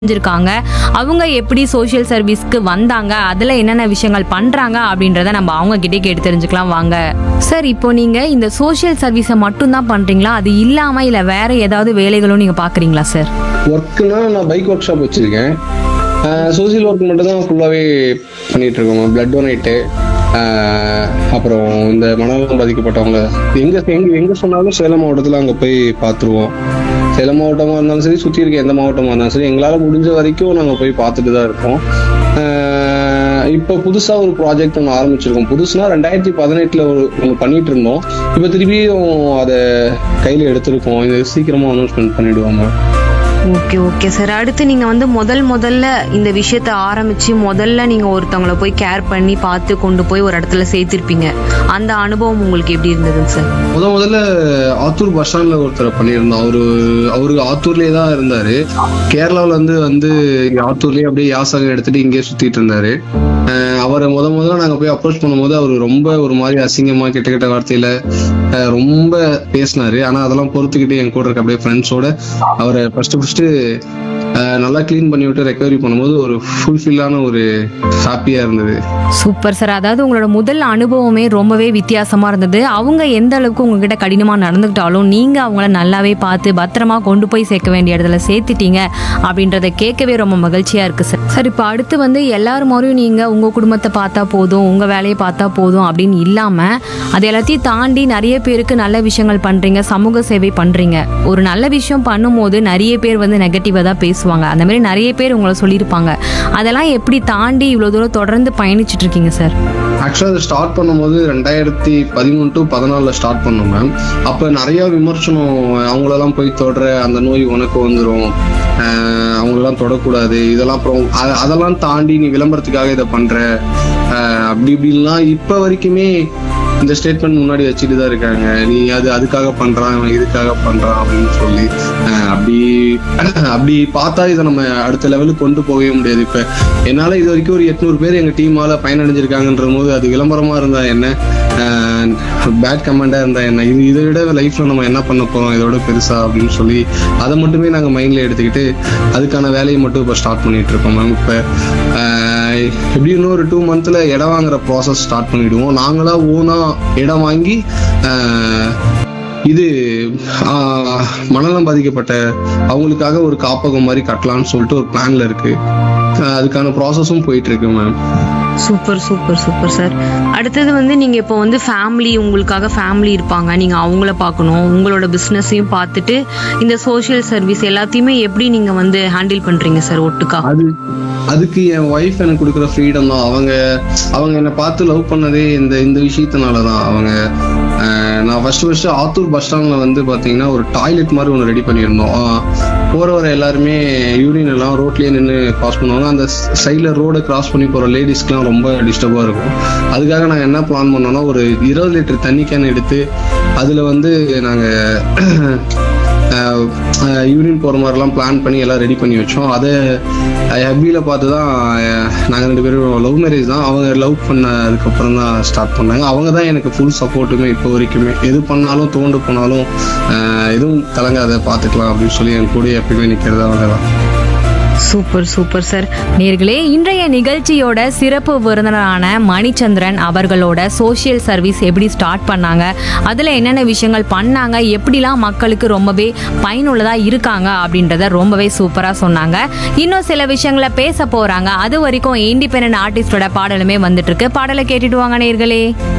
செஞ்சிருக்காங்க அவங்க எப்படி சோஷியல் சர்வீஸ்க்கு வந்தாங்க அதில் என்னென்ன விஷயங்கள் பண்ணுறாங்க அப்படின்றத நம்ம அவங்க கிட்டே கேட்டு தெரிஞ்சுக்கலாம் வாங்க சார் இப்போ நீங்கள் இந்த சோஷியல் சர்வீஸை மட்டும்தான் பண்ணுறீங்களா அது இல்லாமல் இல்லை வேற ஏதாவது வேலைகளும் நீங்கள் பார்க்குறீங்களா சார் ஒர்க்குனா நான் பைக் ஒர்க் ஷாப் வச்சுருக்கேன் சோசியல் ஒர்க் மட்டும் தான் ஃபுல்லாகவே பண்ணிட்டு இருக்கோம் பிளட் டொனேட்டு அப்புறம் இந்த மனநலம் பாதிக்கப்பட்டவங்க எங்கே எங்கே எங்கே சொன்னாலும் சேலம் மாவட்டத்தில் அங்கே போய் பார்த்துருவோம் சேலம் மாவட்டமாக இருந்தாலும் சரி சுற்றி இருக்க எந்த மாவட்டமாக இருந்தாலும் சரி எங்களால் முடிஞ்ச வரைக்கும் நாங்கள் போய் பார்த்துட்டு தான் இருக்கோம் ஆஹ் இப்போ புதுசாக ஒரு ப்ராஜெக்ட் ஒன்று ஆரம்பிச்சிருக்கோம் புதுசுனா ரெண்டாயிரத்தி பதினெட்டில் ஒரு ஒன்று பண்ணிட்டு இருந்தோம் இப்போ திருப்பியும் அதை கையில் எடுத்திருக்கோம் இது சீக்கிரமாக அனௌன்ஸ்மெண்ட் பண்ணிடுவாங்க ஓகே ஓகே சார் அடுத்து நீங்க வந்து முதல் முதல்ல இந்த விஷயத்த ஆரம்பிச்சு முதல்ல நீங்க ஒருத்தவங்கள போய் கேர் பண்ணி பார்த்து கொண்டு போய் ஒரு இடத்துல சேர்த்திருப்பீங்க அந்த அனுபவம் உங்களுக்கு எப்படி இருந்ததுங்க சார் முத முதல்ல ஆத்தூர் பஸ் ஸ்டாண்ட்ல ஒருத்தரை பண்ணியிருந்தோம் அவரு அவரு ஆத்தூர்லயே தான் இருந்தாரு கேரளாவுல இருந்து வந்து இங்க ஆத்தூர்லயே அப்படியே யாசகம் எடுத்துட்டு இங்கே சுத்திட்டு இருந்தாரு அஹ் அவரை முத முதல்ல நாங்க போய் அப்ரோச் பண்ணும்போது அவர் ரொம்ப ஒரு மாதிரி அசிங்கமா கெட்ட கெட்ட வார்த்தையில அஹ் ரொம்ப பேசினாரு ஆனா அதெல்லாம் பொறுத்துக்கிட்டு என் கூட இருக்க அப்படியே ஃப்ரெண்ட்ஸோட அவரை ஃபர்ஸ்ட் ஃபர்ஸ்ட் நல்லா க்ளீன் பண்ணி விட்டு ரெக்கவரி பண்ணும்போது ஒரு ஃபுல்ஃபில்லான ஒரு ஹாப்பியா இருந்தது சூப்பர் சார் அதாவது உங்களோட முதல் அனுபவமே ரொம்பவே வித்தியாசமா இருந்தது அவங்க எந்த அளவுக்கு உங்ககிட்ட கடினமா நடந்துக்கிட்டாலும் நீங்க அவங்கள நல்லாவே பார்த்து பத்திரமா கொண்டு போய் சேர்க்க வேண்டிய இடத்துல சேர்த்துட்டீங்க அப்படின்றத கேட்கவே ரொம்ப மகிழ்ச்சியா இருக்கு சார் சார் இப்போ அடுத்து வந்து எல்லாரும் மாதிரியும் நீங்க உங்க குடும்பத்தை பார்த்தா போதும் உங்க வேலையை பார்த்தா போதும் அப்படின்னு இல்லாம அது எல்லாத்தையும் தாண்டி நிறைய பேருக்கு நல்ல விஷயங்கள் பண்றீங்க சமூக சேவை பண்றீங்க ஒரு நல்ல விஷயம் பண்ணும்போது நிறைய பேர் வந்து நெகட்டிவா தான் பேசுவாங்க அந்த மாதிரி நிறைய பேர் உங்களை சொல்லியிருப்பாங்க அதெல்லாம் எப்படி தாண்டி இவ்வளவு தூரம் தொடர்ந்து பயணிச்சிட்டு இருக்கீங்க சார் ஆக்சுவலாக அதை ஸ்டார்ட் பண்ணும்போது ரெண்டாயிரத்தி பதிமூணு டு பதினாலில் ஸ்டார்ட் பண்ணோம் மேம் அப்போ நிறைய விமர்சனம் அவங்களெல்லாம் போய் தொடர அந்த நோய் உனக்கு வந்துடும் அவங்களெல்லாம் தொடக்கூடாது இதெல்லாம் அப்புறம் அ- அதெல்லாம் தாண்டி நீ விளம்பரத்துக்காக இதை பண்ற ஆஹ் அப்படி இப்படிலாம் இப்போ வரைக்குமே இந்த ஸ்டேட்மெண்ட் முன்னாடி வச்சுட்டு தான் இருக்காங்க நீ அது அதுக்காக பண்றான் இவன் இதுக்காக பண்றான் அப்படின்னு சொல்லி ஆஹ் அப்படி அப்படி பார்த்தா இதை நம்ம அடுத்த லெவலுக்கு கொண்டு போகவே முடியாது இப்ப என்னால இது வரைக்கும் ஒரு எட்நூறு பேர் எங்க டீமால பயனடைஞ்சிருக்காங்கன்ற போது அது விளம்பரமா இருந்தா என்ன பேட் கமெண்டா இருந்தா என்ன இது இதை விட லைஃப்ல நம்ம என்ன பண்ண போறோம் இதோட பெருசா அப்படின்னு சொல்லி அதை மட்டுமே நாங்க மைண்ட்ல எடுத்துக்கிட்டு அதுக்கான வேலையை மட்டும் இப்போ ஸ்டார்ட் பண்ணிட்டு இருக்கோம் மேம் இப்போ எப்படி இன்னும் ஒரு டூ மந்த்ல இடம் வாங்குற ப்ராசஸ் ஸ்டார்ட் பண்ணிடுவோம் நாங்களா ஓனா இடம் வாங்கி ஆஹ், இது ஆஹ், மனநலம் பாதிக்கப்பட்ட அவங்களுக்காக ஒரு காப்பகம் மாதிரி கட்டலாம்னு சொல்லிட்டு ஒரு பிளான்ல இருக்கு ஆஹ், அதுக்கான ப்ராசஸும் போயிட்டு இருக்கு ma'am super super super sir அடுத்தது வந்து நீங்க இப்போ வந்து ஃபேமிலி உங்களுக்காக ஃபேமிலி இருப்பாங்க நீங்க அவங்கள பார்க்கணும் உங்களோட பிசினஸையும் பார்த்துட்டு இந்த சோஷியல் சர்வீஸ் எல்லாத்தையுமே எப்படி நீங்க வந்து ஹேண்டில் பண்றீங்க சார் ஒட்டுக்கா அது அதுக்கு என் ஒய்ஃப் எனக்கு கொடுக்குற ஃப்ரீடம் தான் அவங்க அவங்க என்னை பார்த்து லவ் பண்ணதே இந்த இந்த விஷயத்தினால தான் அவங்க ஆஹ், நான் ஃபர்ஸ்ட் ஃபர்ஸ்ட் ஆத்தூர் பஸ் ஸ்டாண்ட்ல வந்து பாத்தீங்கன்னா ஒரு டாய்லெட் மாதிரி ஒன்று ரெடி பண்ணியிருந்தோம் ஆஹ், போற வர எல்லாருமே யூரின் எல்லாம் ரோட்லயே நின்று பாஸ் பண்ணுவாங்க அந்த சைடில் ரோடை கிராஸ் பண்ணி போற லேடிஸ்க்குலாம் ரொம்ப டிஸ்டர்பாக இருக்கும் அதுக்காக நாங்கள் என்ன பிளான் பண்ணோம்னா ஒரு இருபது லிட்டர் தண்ணி கேன் எடுத்து அதில் வந்து நாங்கள் யூரின் போகிற மாதிரிலாம் பிளான் பண்ணி எல்லாம் ரெடி பண்ணி வச்சோம் அதை ஹப்பியில் பார்த்து தான் நாங்கள் ரெண்டு பேரும் லவ் மேரேஜ் தான் அவங்க லவ் பண்ணதுக்கப்புறம் தான் ஸ்டார்ட் பண்ணாங்க அவங்க தான் எனக்கு ஃபுல் சப்போர்ட்டுமே இப்போ வரைக்குமே எது பண்ணாலும் தோண்டு போனாலும் அஹ், எதுவும் கலங்காத பார்த்துக்கலாம் அப்படின்னு சொல்லி என் கூட எப்பயுமே நிற்கிறது அவங்க தான் சூப்பர் சூப்பர் சார் நேர்களே இன்றைய நிகழ்ச்சியோட சிறப்பு விருந்தினரான மணிச்சந்திரன் அவர்களோட சோஷியல் சர்வீஸ் எப்படி ஸ்டார்ட் பண்ணாங்க அதில் என்னென்ன விஷயங்கள் பண்ணாங்க எப்படிலாம் மக்களுக்கு ரொம்பவே பயனுள்ளதாக இருக்காங்க அப்படின்றத ரொம்பவே சூப்பராக சொன்னாங்க இன்னும் சில விஷயங்களை பேச போகிறாங்க அது வரைக்கும் இண்டிபெண்ட் ஆர்டிஸ்டோட பாடலுமே வந்துட்டு இருக்கு பாடலை கேட்டுட்டு வாங்க நேர்களே